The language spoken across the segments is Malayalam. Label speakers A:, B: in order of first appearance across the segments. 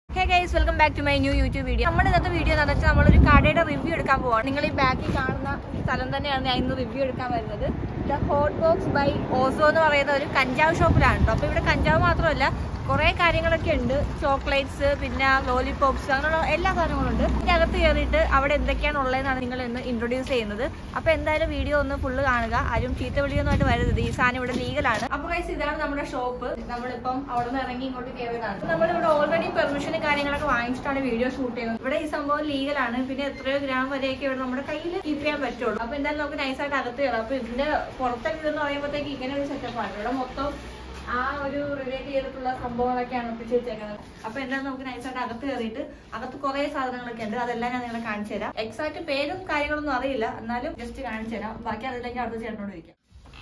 A: Hey guys welcome back to my new YouTube video നമ്മൾ ഇന്നത്തെ വീഡിയോ എന്ന് വെച്ചാൽ നമ്മളൊരു കടയുടെ റിവ്യൂ എടുക്കാൻ പോവാണ് നിങ്ങൾ ഈ ബാക്കിൽ കാണുന്ന സ്ഥലം തന്നെയാണ് ഞാൻ ഇന്ന് റിവ്യൂ എടുക്കാൻ വരുന്നത് ദ ഹോട്ട് ബോക്സ് ബൈ ഓസോ എന്ന് പറയുന്ന ഒരു കഞ്ചാവ് ഷോപ്പിലാണ് കേട്ടോ അപ്പോൾ ഇവിടെ കഞ്ചാവ് മാത്രമല്ല കുറേ കാര്യങ്ങളൊക്കെ ഉണ്ട് ചോക്ലേറ്റ്സ് പിന്നെ ലോലിപോപ്സ് അങ്ങനെയുള്ള എല്ലാ സാധനങ്ങളും ഉണ്ട് ഇതിന്റെ അകത്ത് കയറിയിട്ട് അവിടെ എന്തൊക്കെയാണ് ഉള്ളതെന്നാണ് നിങ്ങൾ ഇന്ന് ഇൻട്രൊഡ്യൂസ് ചെയ്യുന്നത് അപ്പോൾ എന്തായാലും വീഡിയോ ഒന്ന് ഫുള്ള് കാണുക ആരും ചീത്ത വിളിയൊന്നുമായിട്ട് വരരുത് ഈ സാധനം ഇവിടെ ലീഗലാണ് അപ്പോൾ ഗൈസ് ഇതാണ് നമ്മുടെ ഷോപ്പ് നമ്മളിപ്പം അവിടെ നിന്ന് ഇറങ്ങി ഇങ്ങോട്ട് കയറിയതാണ് നമ്മളിവിടെ ഓൾറെഡി പെർമിഷനും കാര്യങ്ങളൊക്കെ വാങ്ങിച്ചിട്ടാണ് വീഡിയോ ഷൂട്ട് ചെയ്യുന്നത് ഇവിടെ ഈ സംഭവം ലീഗലാണ് പിന്നെ എത്രയോ ഗ്രാം വരെയൊക്കെ ഇവിടെ നമ്മുടെ കയ്യിൽ കീപ്പ് ചെയ്യാൻ പറ്റുള്ളൂ അപ്പോൾ എന്തായാലും നമുക്ക് നൈസായിട്ട് അകത്ത് കയറാം അപ്പോൾ ഇതിന്റെ പുറത്തൊക്കെ ഇതെന്ന് പറയുമ്പോഴത്തേക്ക് ഇങ്ങനെ ഒരു സെറ്റപ്പാണ് ഇവിടെ മൊത്തം ആ ഒരു റിലേറ്റ് ചെയ്തിട്ടുള്ള സംഭവങ്ങളൊക്കെയാണ് ഒപ്പിച്ച് വെച്ചേക്കുന്നത് അപ്പൊ എന്തായാലും നമുക്ക് നൈസായിട്ട് അകത്ത് കയറിയിട്ട് അകത്ത് കുറെ സാധനങ്ങളൊക്കെ ഉണ്ട് അതെല്ലാം ഞാൻ നിങ്ങളെ കാണിച്ചു തരാം എക്സാക്ട് പേരും കാര്യങ്ങളൊന്നും അറിയില്ല എന്നാലും ജസ്റ്റ് കാണിച്ചു തരാം ബാക്കി അതിലേക്ക് അടുത്ത ചേട്ടനോട് ചോദിക്കാം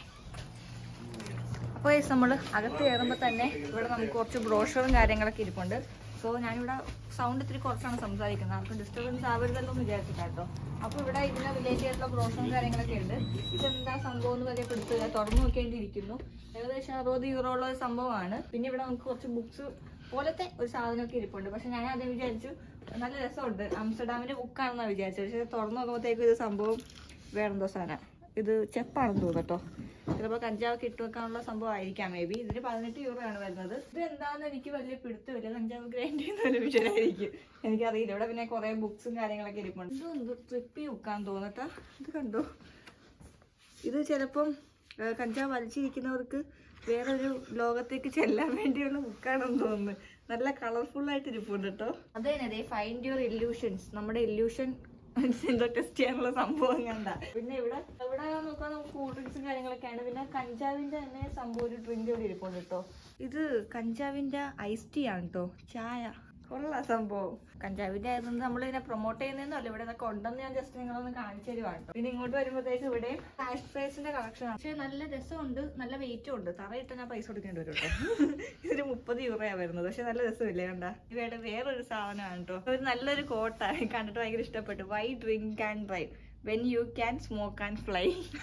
A: അപ്പോൾ നമ്മൾ അകത്ത് കയറുമ്പോൾ തന്നെ ഇവിടെ നമുക്ക് കുറച്ച് ബ്രോഷറും കാര്യങ്ങളൊക്കെ ഇരിപ്പുണ്ട് സോ ഞാനിവിടെ സൗണ്ട് ഇത്തിരി കുറച്ചാണ് സംസാരിക്കുന്നത് അപ്പോൾ ഡിസ്റ്റർബൻസ് ആവരുതല്ലോ എന്ന് വിചാരിച്ചിട്ടാ കേട്ടോ അപ്പോൾ ഇവിടെ ഇതിനെ റിലേറ്റ് ചെയ്തിട്ടുള്ള ബ്രോഷറും കാര്യങ്ങളൊക്കെ ഉണ്ട് ഇതെന്താ സംഭവം എന്ന് വരെ പിടുത്തില്ല തുറന്നു നോക്കേണ്ടിയിരിക്കുന്നു ഏകദേശം അറുപത് യൂറോ ഉള്ള ഒരു സംഭവമാണ് പിന്നെ ഇവിടെ നമുക്ക് കുറച്ച് ബുക്സ് പോലത്തെ ഒരു സാധനമൊക്കെ ഇരിപ്പുണ്ട് പക്ഷെ ഞാൻ ആദ്യം വിചാരിച്ചു നല്ല രസമുണ്ട് ആംസ്റ്റർഡാമിന്റെ ബുക്കാണെന്നാണ് വിചാരിച്ചത് പക്ഷെ തുറന്നു നോക്കുമ്പോഴത്തേക്കും ഇത് സംഭവം വേറെന്തോ സാധനം ഇത് ചെപ്പാണെന്ന് തോന്നുന്നു കേട്ടോ ചിലപ്പോൾ കഞ്ചാവൊക്കെ ഇട്ട് വെക്കാനുള്ള സംഭവം ആയിരിക്കാം മേ ബി ഇതിന് പതിനെട്ട് യൂറോയാണ് വരുന്നത് ഇത് എന്താണെന്ന് എനിക്ക് വലിയ പിടുത്തമില്ല കഞ്ചാവ് ഗ്രൈൻഡ് ചെയ്യുന്ന ഒരു വിഷയമായിരിക്കും എനിക്കറിയില്ല ഇവിടെ പിന്നെ കുറേ ബുക്സും കാര്യങ്ങളൊക്കെ ഇരിപ്പുണ്ട് ഇത് എന്ത് ട്രിപ്പി ബുക്കാന്ന് തോന്നട്ടാ ഇത് കണ്ടോ ഇത് ചിലപ്പം ഏഹ്, കഞ്ചാവ് വലിച്ചിരിക്കുന്നവർക്ക് വേറൊരു ലോകത്തേക്ക് ചെല്ലാൻ വേണ്ടിയുള്ള ബുക്കാണെന്ന് തോന്നുന്നു നല്ല കളർഫുൾ ആയിട്ട് ഇരിപ്പുണ്ട് കേട്ടോ അതെ അതെ ഫൈൻഡ് യുവർ ഇല്യൂഷൻസ് നമ്മുടെ ഇല്യൂഷൻ എന്തോ ടെസ്റ്റ് ചെയ്യാനുള്ള സംഭവം കണ്ട പിന്നെ ഇവിടെ ഇവിടെ നോക്കാൻ നമുക്ക് കൂൾ ഡ്രിങ്ക്സും കാര്യങ്ങളൊക്കെയാണ് പിന്നെ കഞ്ചാവിന്റെ തന്നെ സംഭവം ഒരു ഡ്രിങ്ക് ഇവിടെ ഇരിപ്പുണ്ട് കേട്ടോ ഇത് കഞ്ചാവിന്റെ ഐസ് ടീ ആണ് കേട്ടോ ചായ കൊള്ളാം സംഭവം കഞ്ചാവിന്റെ ആയതുകൊണ്ട് നമ്മൾ ഇതിനെ പ്രൊമോട്ട് ചെയ്യുന്നതെന്നല്ല ഇവിടെ ഇതൊക്കെ ഉണ്ടെന്ന് ഞാൻ ജസ്റ്റ് നിങ്ങളൊന്ന് കാണിച്ചു തരുവാണ് ട്ടോ. പിന്നെ ഇങ്ങോട്ട് വരുമ്പോഴത്തേക്ക് ഇവിടെ ഹാഷ് ഫ്രൈസിന്റെ കളക്ഷൻ ആണ് പക്ഷെ നല്ല രസമുണ്ട് നല്ല വെയിറ്റും ഉണ്ട് തറയിട്ട് ഞാൻ പൈസ കൊടുക്കേണ്ടി വരും കേട്ടോ ഇതിന് മുപ്പത് യൂറോയാ വരുന്നത് പക്ഷെ നല്ല രസമില്ലേ കണ്ട ഇവയുടെ വേറൊരു സാധനമാണ് കേട്ടോ ഒരു നല്ലൊരു കോട്ടാണ് കണ്ടിട്ട് ഭയങ്കര ഇഷ്ടപ്പെട്ടു why drink and drive when you can smoke and fly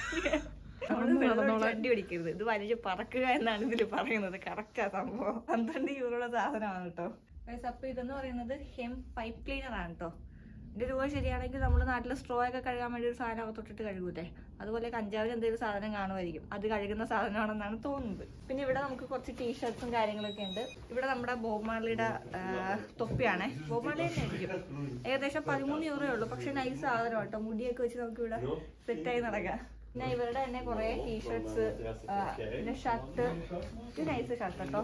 A: വണ്ടി പിടിക്കരുത് ഇത് വലിച്ച് പറക്കുക എന്നാണ് ഇതിൽ പറയുന്നത് കറക്റ്റാ സംഭവം പന്ത്രണ്ട് യൂറോയുടെ സാധനമാണ് കേട്ടോ Guys, അപ്പൊ ഇതെന്ന് പറയുന്നത് ഹെം പൈപ്പ് ക്ലീനർ ആണ് കേട്ടോ ഇതിന്റെ രൂപ ശരിയാണെങ്കിൽ നമ്മുടെ നാട്ടിലെ സ്ട്രോ ഒക്കെ കഴുകാൻ വേണ്ടി ഒരു സാധനം അകത്തൊട്ടിട്ട് കഴുകൂലേ അതുപോലെ കഞ്ചാവിൽ എന്തെങ്കിലും സാധനം കാണുമായിരിക്കും അത് കഴുകുന്ന സാധനമാണെന്നാണ് തോന്നുന്നത് പിന്നെ ഇവിടെ നമുക്ക് കുറച്ച് ടീഷർട്സും കാര്യങ്ങളൊക്കെ ഉണ്ട് ഇവിടെ നമ്മുടെ ബോബ് തൊപ്പിയാണേ ബോബ് മാർലി തന്നെ ആയിരിക്കും ഏകദേശം പതിമൂന്ന് യൂറോ ഉള്ളൂ പക്ഷെ നൈസ് സാധനം കേട്ടോ മുടിയൊക്കെ വെച്ച് നമുക്ക് ഇവിടെ സെറ്റായി നടക്കാം പിന്നെ ഇവരുടെ തന്നെ കുറെ ടീഷർട്സ് പിന്നെ ഷർട്ട് ഇത് നൈസ് ഷർട്ട് കേട്ടോ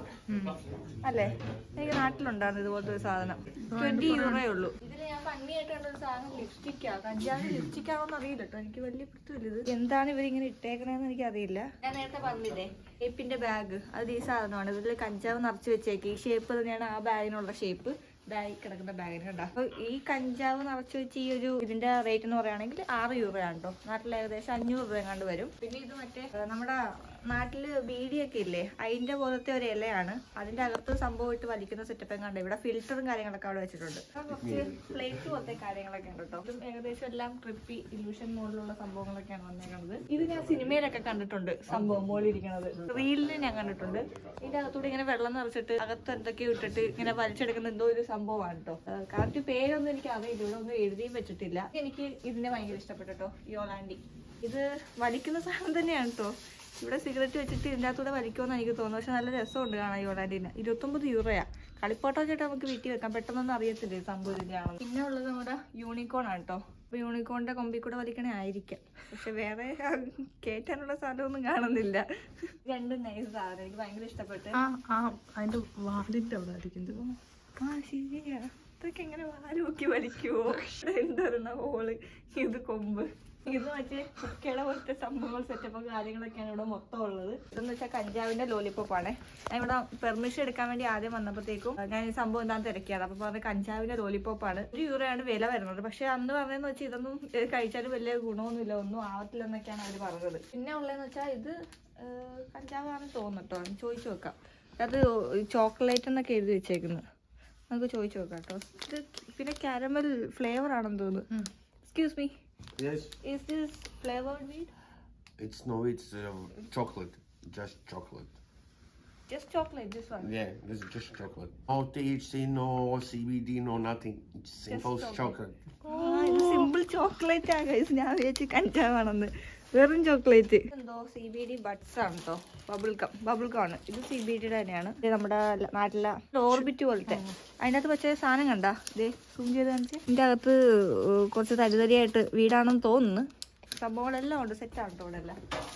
A: അല്ലേ എനിക്ക് നാട്ടിലുണ്ടായിരുന്നു ഇതുപോലത്തെ ഒരു സാധനം ട്വന്റി യൂറോയേ ഉള്ളൂ ഇതിൽ ഞാൻ ഭംഗിയായിട്ട് കണ്ട ഒരു സാധനം ലിപ്സ്റ്റിക്കാ കഞ്ചാവിന് ലിപ്സ്റ്റിക് ആണോന്ന് അറിയില്ല കേട്ടോ എനിക്ക് വലിയ പിടുത്തമില്ല ഇത് എന്താണ് ഇവരിങ്ങനെ ഇട്ടേക്കണേന്ന് എനിക്ക് അറിയില്ല ഞാൻ നേരത്തെ പറഞ്ഞില്ലേ ഷേപ്പിന്റെ ബാഗ് അത് ഈ സാധനമാണ് ഇതിൽ കഞ്ചാവ് നിറച്ച് വെച്ചേക്ക് ഈ ഷേപ്പ് തന്നെയാണ് ആ ബാഗിനുള്ള ഷേപ്പ് ബാഗിൽ കിടക്കുന്ന ബാഗിന് കണ്ടോ അപ്പൊ ഈ കഞ്ചാവ് നിറച്ച് വെച്ച് ഈ ഒരു ഇതിന്റെ റേറ്റ് എന്ന് പറയുകയാണെങ്കിൽ ആറ് രൂപ ആണ് കേട്ടോ നാട്ടിൽ ഏകദേശം അഞ്ഞൂറ് രൂപ കണ്ട് വരും പിന്നെ ഇത് മറ്റേ ഏഹ്, നമ്മുടെ നാട്ടില് ബീഡിയൊക്കെ ഇല്ലേ അതിന്റെ പോലത്തെ ഒരു ഇലയാണ് അതിന്റെ അകത്ത് സംഭവം ഇട്ട് വലിക്കുന്ന സെറ്റപ്പ് കണ്ട് ഇവിടെ ഫിൽറ്ററും കാര്യങ്ങളൊക്കെ അവിടെ വെച്ചിട്ടുണ്ട് അപ്പൊ കുറച്ച് പ്ലേറ്റ് പോലത്തെ കാര്യങ്ങളൊക്കെ ഉണ്ട് കേട്ടോ ഇതും ഏകദേശം എല്ലാം ട്രിപ്പി ഇല്യൂഷൻ മോഡിലുള്ള സംഭവങ്ങളൊക്കെയാണ് വന്നേക്കുന്നത് ഇത് ഞാൻ സിനിമയിലൊക്കെ കണ്ടിട്ടുണ്ട് സംഭവം മോളിരിക്കുന്നത് റീലിൽ ഞാൻ കണ്ടിട്ടുണ്ട് ഇതിന്റെ അകത്തൂടെ ഇങ്ങനെ വെള്ളം നിറച്ചിട്ട് അകത്ത് എന്തൊക്കെയോ ഇട്ടിട്ട് ഇങ്ങനെ വലിച്ചെടുക്കുന്ന എന്തോ ഒരു സംഭവമാണ് കേട്ടോ കറക്റ്റ് പേരൊന്നും എനിക്ക് അറിയില്ല ഇവിടെ ഒന്നും എഴുതിയും വെച്ചിട്ടില്ല എനിക്ക് ഇതിനെ ഭയങ്കര ഇഷ്ടപ്പെട്ടു കേട്ടോ യോളാൻഡി ഇത് വലിക്കുന്ന സാധനം തന്നെയാണ് കേട്ടോ ഇവിടെ സിഗരറ്റ് വെച്ചിട്ട് ഇതിൻ്റെ അകത്തൂടെ വലിക്കുമെന്ന് എനിക്ക് തോന്നുന്നു പക്ഷെ നല്ല രസമുണ്ട് കാണാൻ യോളാൻഡിനെ ഇരുപത്തൊമ്പത് യൂറോയാ കളിപ്പാട്ടമൊക്കെ ആയിട്ട് നമുക്ക് വീട്ടിൽ വെക്കാം പെട്ടെന്നൊന്നും അറിയത്തില്ല ഈ സംഭവം ഇതിൻ്റെ ആണെന്ന് പിന്നെ ഉള്ളത് നമ്മുടെ യൂണിക്കോൺ ആണ് കേട്ടോ അപ്പൊ യൂണിക്കോണിന്റെ കൊമ്പിൽ കൂടെ വലിക്കണേ ആയിരിക്കാം പക്ഷെ വേറെ ആ കേറ്റാനുള്ള സാധനമൊന്നും കാണുന്നില്ല രണ്ടും നൈസ് സാധനം എനിക്ക് ഭയങ്കര ഇഷ്ടപ്പെട്ടു
B: ആ ആ അതിന്റെ വാലിന്റെ അവിടെ ആയിരിക്കും
A: ആ ശരിയാ ഇതൊക്കെ എങ്ങനെ വാല് നോക്കി വലിക്കുവോ എന്തൊരെണ്ണ ഹോള് ഇത് കൊമ്പ് ഇത് മറ്റേ കുക്കയുടെ പോലത്തെ സംഭവങ്ങൾ സെറ്റപ്പ് കാര്യങ്ങളൊക്കെയാണ് ഇവിടെ മൊത്തം ഉള്ളത് ഇതെന്ന് വെച്ചാൽ കഞ്ചാവിന്റെ ലോലിപ്പോപ്പ് ആണ് ഞാൻ ഇവിടെ പെർമിഷൻ എടുക്കാൻ വേണ്ടി ആദ്യം വന്നപ്പോഴത്തേക്കും ഞാൻ ഈ സംഭവം എന്താണെന്ന് തിരക്കിയത് അപ്പൊ പറഞ്ഞ കഞ്ചാവിന്റെ ലോലിപ്പോപ്പ് ആണ് ഒരു യൂറോയാണ് വില വരുന്നത് പക്ഷെ അന്ന് പറഞ്ഞതെന്ന് വെച്ചാൽ ഇതൊന്നും ഏഹ്, കഴിച്ചാലും വലിയ ഗുണമൊന്നുമില്ല ഒന്നും ആവത്തില്ല എന്നൊക്കെയാണ് അവർ പറഞ്ഞത് പിന്നെ ഉള്ളതെന്ന് വെച്ചാൽ ഇത് ഏഹ്, കഞ്ചാവാണെന്ന് തോന്നുന്നു കേട്ടോ ചോദിച്ചു നോക്കാം അത് ചോക്ലേറ്റ് എന്നൊക്കെ എഴുതി വെച്ചേക്കുന്നത് നമുക്ക് ചോദിച്ചു നോക്കാം കേട്ടോ ഇത് പിന്നെ കാരമൽ ഫ്ലേവർ ആണെന്ന് തോന്നുന്നു excuse me
C: Yes,
A: is this flavoured weed
C: it's no, it's uh, chocolate, just chocolate.
A: Just chocolate this one
C: Yeah, this is just chocolate. No THC, no CBD, no nothing. It's simple chocolate.
A: ഇത് സിമ്പിൾ ചോക്ലേറ്റ് ആ ഗൈസ് ഞാൻ വിചാരിച്ചു കഞ്ചാവാണെന്ന് വെറും ചോക്ലേറ്റ് എന്തോ സി ബി ഡി ബഡ്സ് ആണ് കേട്ടോ ബബിൾ കം ബബിൾ കം ആണ് ഇത് സി ബി ഡിയുടെ തന്നെയാണ് ഇത് നമ്മുടെ ല- നാട്ടിലെ ഓർബിറ്റ് പോലത്തെ അതിനകത്ത് വെച്ച സാധനം കണ്ട ഇതേ സൂം ചെയ്ത് കാണിച്ച് ഇതിന്റെ അകത്ത് ഏർ കുറച്ച് തരിതരിയായിട്ട് വീടാണെന്ന് തോന്നുന്നു സംഭവങ്ങളെല്ലാം ഉണ്ട് സെറ്റാണ് കേട്ടോ ഇവിടെ എല്ലാം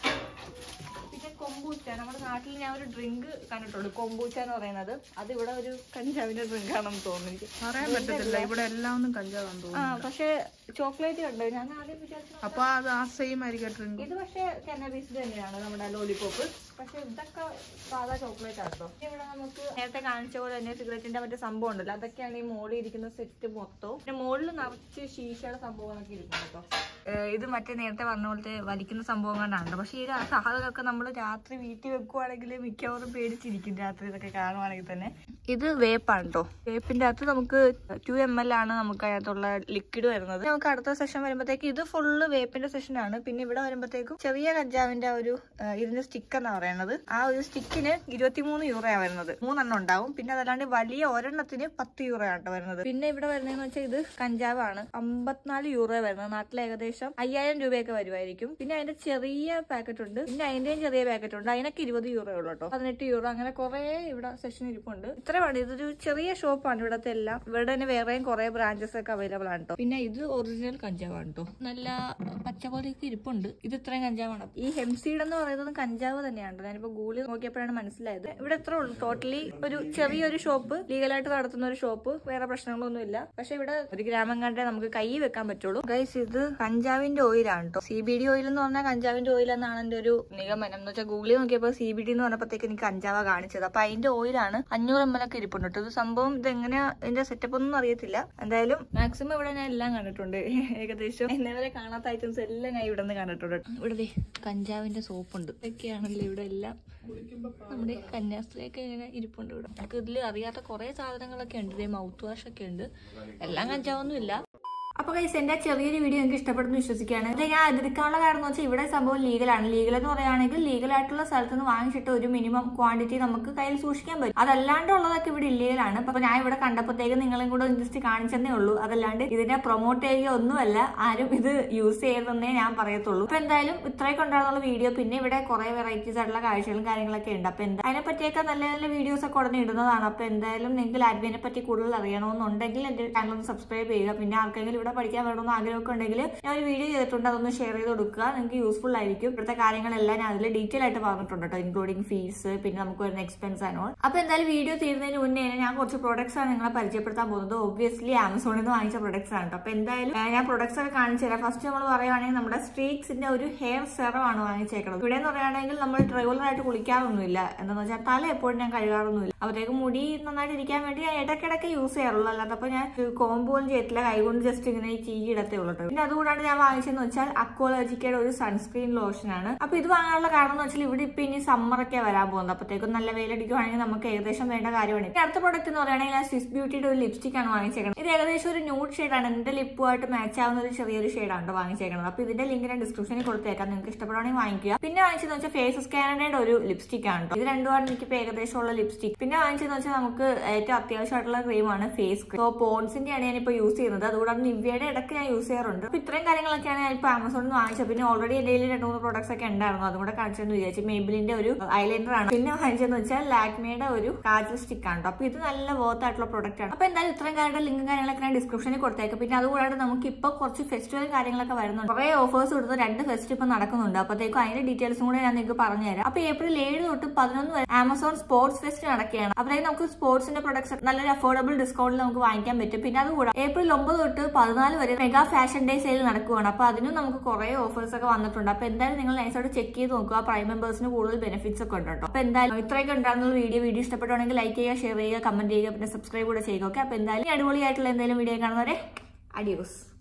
A: പിന്നെ കൊമ്പൂച്ച നമ്മുടെ നാട്ടിൽ ഞാൻ ഒരു ഡ്രിങ്ക് കണ്ടിട്ടുണ്ട് കൊമ്പൂച്ച എന്ന് പറയുന്നത് അത് ഇവിടെ ഒരു കഞ്ചാവിന്റെ ഡ്രിങ്ക് ആണെന്ന് തോന്നുന്നു എനിക്ക്
B: പറയാൻ പറ്റത്തില്ല ഇവിടെ എല്ലാം ഒന്നും കഞ്ചാവാന്ന്
A: ആ
B: തോന്നുന്നു
A: പക്ഷെ ചോക്ലേറ്റ് കണ്ടോ ഞാൻ ആദ്യം വിചാരിച്ചു
B: അപ്പൊ അത് ആ സെയിം ആയിരിക്കും ഡ്രിങ്ക്
A: ഇത് പക്ഷെ കന്നബീസ് തന്നെയാണ് നമ്മുടെ ലോലിപോപ്പ് പക്ഷെ ഇതൊക്കെ സാധാ ചോക്ലേറ്റ് ആണ് കേട്ടോ ഇവിടെ നമുക്ക് നേരത്തെ കാണിച്ച പോലെ തന്നെ സിഗരറ്റിന്റെ മറ്റേ സംഭവം ഉണ്ടല്ലോ അതൊക്കെയാണ് ഈ മോളിൽ ഇരിക്കുന്ന സെറ്റ് മൊത്തവും പിന്നെ മുകളിൽ നിറച്ച് ശീശയുടെ സംഭവങ്ങളൊക്കെ ഇരിക്കുന്നു കേട്ടോ ഏഹ് ഇത് മറ്റേ നേരത്തെ പറഞ്ഞ പോലത്തെ വലിക്കുന്ന സംഭവം കൊണ്ടാണ് പക്ഷെ ഈ സാധനമൊക്കെ നമ്മൾ രാത്രി വീട്ടിൽ വെക്കുവാണെങ്കിൽ മിക്കവാറും പേടിച്ചിരിക്കും രാത്രി ഇതൊക്കെ കാണുവാണെങ്കിൽ തന്നെ ഇത് വേപ്പാണ് കേട്ടോ വേപ്പിന്റെ അകത്ത് നമുക്ക് ടു എം എൽ ആണ് നമുക്ക് അതിനകത്തുള്ള ലിക്വിഡ് വരുന്നത് നമുക്ക് അടുത്ത സെഷൻ വരുമ്പോഴത്തേക്ക് ഇത് ഫുള്ള് വേപ്പിന്റെ സെഷൻ ആണ് പിന്നെ ഇവിടെ വരുമ്പോഴത്തേക്കും ചെറിയ കഞ്ചാവിന്റെ ആ ഒരു ആ, ഇതിന്റെ സ്റ്റിക്ക് എന്നാ പറയുന്നത് ആ ഒരു സ്റ്റിക്കിന് ഇരുപത്തിമൂന്ന് യൂറോയാണ് വരുന്നത് മൂന്നെണ്ണം ഉണ്ടാവും പിന്നെ അതല്ലാണ്ട് വലിയ ഒരെണ്ണത്തിന് പത്ത് യൂറോ ആണ് ട്ടോ വരുന്നത് പിന്നെ ഇവിടെ വരുന്നതെന്ന് വെച്ചാൽ ഇത് കഞ്ചാവാണ് അമ്പത്തിനാല് യൂറോ വരുന്നത് നാട്ടിൽ ഏകദേശം അയ്യായിരം രൂപയൊക്കെ വരുമായിരിക്കും പിന്നെ അതിന്റെ ചെറിയ പാക്കറ്റ് ഉണ്ട് പിന്നെ അതിന്റെയും ചെറിയ പാക്കറ്റ് ഉണ്ട് അതിനൊക്കെ ഇരുപത് യൂറോ ഉള്ളൂ കേട്ടോ പതിനെട്ട് യൂറോ അങ്ങനെ കുറെ ഇവിടെ സെഷൻ ഇരിപ്പുണ്ട് ഇത്രയാണ് ഇതൊരു ചെറിയ ഷോപ്പാണ് ഇവിടത്തെ എല്ലാം ഇവിടെ തന്നെ വേറെയും കുറെ ബ്രാഞ്ചസ് ഒക്കെ അവൈലബിൾ ആണ് കേട്ടോ പിന്നെ ഇത് ഒറിജിനൽ കഞ്ചാവാണ് കേട്ടോ നല്ല പച്ച പോലെയൊക്കെ ഇരിപ്പുണ്ട് ഇത് ഇത്രയും കഞ്ചാവാണ് ഈ ഹെംസീഡ് എന്ന് പറയുന്നത് കഞ്ചാവ് തന്നെയാണ് ട്ടോ. ഞാനിപ്പോ ഗൂഗിളിൽ നോക്കിയപ്പോഴാണ് മനസ്സിലായത് ഇവിടെ എത്ര ഉള്ളൂ ടോട്ടലി ഒരു ചെറിയൊരു ഷോപ്പ് ലീഗലായിട്ട് നടത്തുന്ന ഒരു ഷോപ്പ് വേറെ പ്രശ്നങ്ങളൊന്നും ഇല്ല പക്ഷെ ഇവിടെ ഒരു ഗ്രാമം കണ്ടേ നമുക്ക് കൈ വെക്കാൻ പറ്റുള്ളൂ ഗൈസ് ഇത് കഞ്ചാവിന്റെ ഓയിലാണ് കേട്ടോ സി ബി ഡി ഓയിൽ എന്ന് പറഞ്ഞാൽ കഞ്ചാവിന്റെ ഓയിൽ എന്നാണ് എന്റെ ഒരു നിഗമനം എന്ന് വെച്ചാൽ ഗൂഗിളിൽ നോക്കിയപ്പോൾ സി ബി ഡി എന്ന് പറഞ്ഞപ്പോഴത്തേക്ക് എനിക്ക് കഞ്ചാവ കാണിച്ചത് അപ്പൊ അതിന്റെ ഓയിലാണ് അഞ്ഞൂറ് എം എൽ ഒക്കെ ഇരിപ്പുണ്ട് കേട്ടോ ഇത് സംഭവം ഇത് എങ്ങനെയാ ഇതിന്റെ സെറ്റപ്പ് ഒന്നും അറിയത്തില്ല എന്തായാലും മാക്സിമം ഇവിടെ ഞാൻ എല്ലാം കണ്ടിട്ടുണ്ട് ഏകദേശം എന്നെ വരെ കാണാത്ത ഐറ്റംസ് എല്ലാം ഞാൻ ഇവിടെ നിന്ന് കണ്ടിട്ടുണ്ട് ഇവിടെ ദേ കഞ്ചാവിന്റെ സോപ്പുണ്ട് ഇതൊക്കെയാണല്ലോ ഇവിടെ എല്ലാം നമ്മുടെ കന്യാസ്ത്രീയൊക്കെ ഇങ്ങനെ ഇരിപ്പുണ്ട് ഇവിടെ നമുക്ക് ഇതിൽ അറിയാത്ത കുറെ സാധനങ്ങളൊക്കെ ഉണ്ട് ഇതേ മൗത്ത് വാഷ് ഒക്കെ ഉണ്ട് എല്ലാം കഞ്ചാവൊന്നും ഇല്ല അപ്പൊ കൈസ് എന്റെ ചെറിയൊരു വീഡിയോ എനിക്ക് ഇഷ്ടപ്പെടുന്നു വിശ്വസിക്കുകയാണ് ഇത് ഞാൻ എതിർക്കാനുള്ള കാരണം എന്ന് വെച്ചാൽ ഇവിടെ സംഭവം ലീഗലാണ് ലീഗൽ എന്ന് പറയുകയാണെങ്കിൽ ലീഗൽ ആയിട്ടുള്ള സ്ഥലത്ത് നിന്ന് വാങ്ങിച്ചിട്ട് ഒരു മിനിമം ക്വാണ്ടിറ്റി നമുക്ക് കയ്യിൽ സൂക്ഷിക്കാൻ പറ്റും അതല്ലാണ്ടുള്ളതൊക്കെ ഇവിടെ ഇല്ലീഗലാണ് അപ്പൊ ഞാൻ ഇവിടെ കണ്ടപ്പോഴത്തേക്ക് നിങ്ങളെയും കൂടെ ജസ്റ്റ് കാണിച്ചതേ ഉള്ളൂ അതല്ലാണ്ട് ഇതിനെ പ്രൊമോട്ട് ചെയ്യുക ഒന്നുമല്ല ആരും ഇത് യൂസ് ചെയ്യരുതെന്നേ ഞാൻ പറയത്തുള്ളൂ അപ്പൊ എന്തായാലും ഇത്രയൊക്കെ ഉണ്ടായിരുന്നുള്ള വീഡിയോ പിന്നെ ഇവിടെ കുറെ വെറൈറ്റീസ് ആയിട്ടുള്ള കാഴ്ചകളും കാര്യങ്ങളൊക്കെ ഉണ്ട് അപ്പൊ എന്താ അതിനെ പറ്റിയൊക്കെ നല്ല നല്ല വീഡിയോസ് ഒക്കെ ഉടനെ ഇടുന്നതാണ് അപ്പൊ എന്തായാലും നിങ്ങൾക്ക് ലാഡ്വിനെ പറ്റി കൂടുതൽ അറിയണമെന്നുണ്ടെങ്കിൽ എന്റെ ചാനൽ ഒന്ന് സബ്സ്ക്രൈബ് ചെയ്യുക പിന്നെ ആർക്കെങ്കിലും ഇവിടെ പഠിക്കാൻ വേണമെന്ന് ആഗ്രഹമൊക്കെ ഉണ്ടെങ്കിൽ ഞാൻ ഒരു വീഡിയോ ചെയ്തിട്ടുണ്ട് അതൊന്ന് ഷെയർ ചെയ്ത് കൊടുക്കുക നിങ്ങൾക്ക് യൂസ്ഫുൾ ആയിരിക്കും ഇവിടുത്തെ കാര്യങ്ങളെല്ലാം ഞാൻ അതിൽ ഡീറ്റെയിൽ ആയിട്ട് പറഞ്ഞിട്ടുണ്ട് കേട്ടോ ഇൻക്ലൂഡിങ് ഫീസ് പിന്നെ നമുക്ക് വരുന്ന എക്സ്പെൻസ് ആണോ അപ്പൊ എന്തായാലും വീഡിയോ തീരുന്നതിന് മുന്നേ ഞാൻ കുറച്ച് പ്രോഡക്ട്സ് ആണ് നിങ്ങളെ പരിചയപ്പെടുത്താൻ പോകുന്നത് ഒബ്വിയസ്ലി ആമസോണിൽ നിന്ന് വാങ്ങിച്ച പ്രൊഡക്ട്സ് ആണ് കേട്ടോ അപ്പൊ എന്തായാലും ഏഹ്, ഞാൻ പ്രൊഡക്ട്സ് ഒക്കെ കാണിച്ചു തരാം ഫസ്റ്റ് നമ്മൾ പറയുവാണെങ്കിൽ നമ്മുടെ സ്ട്രീക്സിന്റെ ഒരു ഹെയർ സെറം ആണ് വാങ്ങിച്ചേക്കുന്നത് ഇവിടെ എന്ന് പറയുകയാണെങ്കിൽ നമ്മൾ റെഗുലർ ആയിട്ട് കുളിക്കാറൊന്നുമില്ല എന്താന്ന് വെച്ചാൽ തല എപ്പോഴും ഞാൻ കഴുകാറൊന്നുമില്ല അപ്പോഴത്തേക്ക് മുടി നന്നായിട്ട് ഇരിക്കാൻ വേണ്ടി ഞാൻ ഇടയ്ക്കിടയ്ക്ക് യൂസ് ചെയ്യാറുള്ളൂ അല്ലാതെ അപ്പൊ ഞാൻ കോമ്പ് പോലും ചെയ്തിട്ടില്ല കൈകൊണ്ട് ജസ്റ്റ് ഇങ്ങനെ ഈ ചീകി ഇടത്തേ ഉള്ളൂ കേട്ടോ പിന്നെ അതുകൂടാണ്ട് ഞാൻ വാങ്ങിച്ചെന്ന് വെച്ചാൽ അക്കോളജിക്കയുടെ ഒരു സൺസ്ക്രീൻ ലോഷൻ ആണ് അപ്പൊ ഇത് വാങ്ങാനുള്ള കാരണം എന്ന് വെച്ചാൽ ഇവിടെ ഇപ്പൊ ഇനി summer ഒക്കെ വരാൻ പോകുന്നത് അപ്പോഴത്തേക്കും നല്ല വെയിലടിക്കുവാണെങ്കിൽ നമുക്ക് ഏകദേശം വേണ്ട കാര്യമാണ് ഇനി അടുത്ത പ്രോഡക്റ്റ് എന്ന് പറയുകയാണെങ്കിൽ ഞാൻ സ്വിസ് ബ്യൂട്ടിയുടെ ഒരു ലിപ്സ്റ്റിക് ആണ് വാങ്ങിച്ചേക്കുന്നത് ഇത് ഏകദേശം ഒരു ന്യൂഡ് ഷെയ്ഡാണ് എന്റെ ലിപ്പുമായിട്ട് മാച്ച് ആവുന്ന ഒരു ചെറിയൊരു ഷെയ്ഡാണ് വാങ്ങിച്ചേക്കുന്നത് അപ്പൊ ഇതിന്റെ ലിങ്ക് ഞാൻ ഡിസ്ക്രിപ്ഷനിൽ കൊടുത്തേക്കാം നിങ്ങൾക്ക് ഇഷ്ടപ്പെടുവാണെങ്കിൽ വാങ്ങിക്കുക പിന്നെ വാങ്ങിച്ചെന്ന് വെച്ചാൽ ഫേസ് സ്കാനഡയുടെ ഒരു ലിപ്സ്റ്റിക് ആണ് ട്ടോ. ഇത് രണ്ടുമാണ് എനിക്ക് ഇപ്പൊ ഏകദേശം ഉള്ള ലിപ്സ്റ്റിക് പിന്നെ വാങ്ങിച്ചെന്ന് വെച്ചാൽ നമുക്ക് ഏറ്റവും അത്യാവശ്യമായിട്ടുള്ള ക്രീമാണ് ഫേസ് ക്രീം സോ പോൺസിന്റെ ആണ് ഞാനിപ്പോ യൂസ് ചെയ്യുന്നത് അതുകൂടാതെ നിവ്യയുടെ ഇടയ്ക്ക് ഞാൻ യൂസ് ചെയ്യാറുണ്ട് അപ്പൊ ഇത്രയും കാര്യങ്ങളൊക്കെയാണ് ഞാൻ ഇപ്പൊ ആമസോണിൽ നിന്ന് വാങ്ങിച്ചത് പിന്നെ ഓൾറെഡി എന്റെ കയ്യിൽ രണ്ട് മൂന്ന് പ്രോഡക്ട്സ് ഒക്കെ ഉണ്ടായിരുന്നു അതും കൂടെ കാണിച്ചെന്ന് വിചാരിച്ചു മെയ്ബിലിന്റെ ഒരു ഐലൈനർ ആണ് പിന്നെ വാങ്ങിച്ചതെന്ന് വെച്ചാൽ ലാക്മിയുടെ ഒരു കാജൽ സ്റ്റിക്ക് ആണ് ട്ടോ. അപ്പൊ ഇത് നല്ല വർത്ത് ആയിട്ടുള്ള പ്രോഡക്റ്റ് ആണ് അപ്പൊ എന്തായാലും ഇത്രയും കാര്യങ്ങളുടെ ലിങ്കും കാര്യങ്ങളൊക്കെ ഞാൻ ഡിസ്ക്രിപ്ഷനിൽ കൊടുത്തേക്കാം പിന്നെ അതുകൂടാതെ നമുക്ക് ഇപ്പൊ കുറച്ച് ഫെസ്റ്റിവൽ കാര്യങ്ങളൊക്കെ വരുന്നുണ്ട് കുറെ ഓഫേഴ്സ് കൊടുത്ത് രണ്ട് ഫെസ്റ്റ് ഇപ്പൊ നടക്കുന്നുണ്ട് അപ്പോഴത്തേക്കും അതിന്റെ ഡീറ്റെയിൽസും കൂടെ ഞാൻ നിങ്ങൾക്ക് പറഞ്ഞുതരാം അപ്പൊ ഏപ്രിൽ ഏഴ് തൊട്ട് പതിനൊന്ന് വരെ ആമസോൺ സ്പോർട്സ് ഫെസ്റ്റ് നടക്കുകയാണ് അപ്പോഴത്തേക്കും നമുക്ക് സ്പോർട്സിന്റെ പ്രൊഡക്ട്സ് നല്ലൊരു അഫോർഡബിൾ ഡിസ്കൗണ്ടിൽ നമുക്ക് വാങ്ങിക്കാൻ പറ്റും പിന്നെ അതുകൂടാതെ ഏപ്രിൽ ഒമ്പത് തൊട്ട് പതിനാല് വരെ മെഗാ ഫാഷൻ ഡേ സെയിൽ നടക്കുകയാണ് അപ്പൊ അതിനും നമുക്ക് കുറെ ഓഫേഴ്സ് ഒക്കെ വന്നിട്ടുണ്ട് അപ്പൊ എന്തായാലും നിങ്ങൾ നൈസായിട്ട് ചെക്ക് ചെയ്ത് നോക്കുക പ്രൈം മെമ്പേഴ്സിന് കൂടുതൽ ബെനിഫിറ്റ്സ് ഒക്കെ ഉണ്ട് കേട്ടോ അപ്പൊ എന്തായാലും ഇത്രയൊക്കെ ഉണ്ടാകുന്ന വീഡിയോ വീഡിയോ ഇഷ്ടപ്പെട്ടുണ്ടെങ്കിൽ ലൈക്ക് ചെയ്യുക ഷെയർ ചെയ്യുക കമന്റ് ചെയ്യുക പിന്നെ സബ്സ്ക്രൈബ് കൂടെ ചെയ്യുക ഓക്കെ അപ്പൊ എന്തായാലും ഈ അടിപൊളിയായിട്ടുള്ള എന്തെങ്കിലും വീഡിയോ കാണുന്നവരെ അഡിയോസ്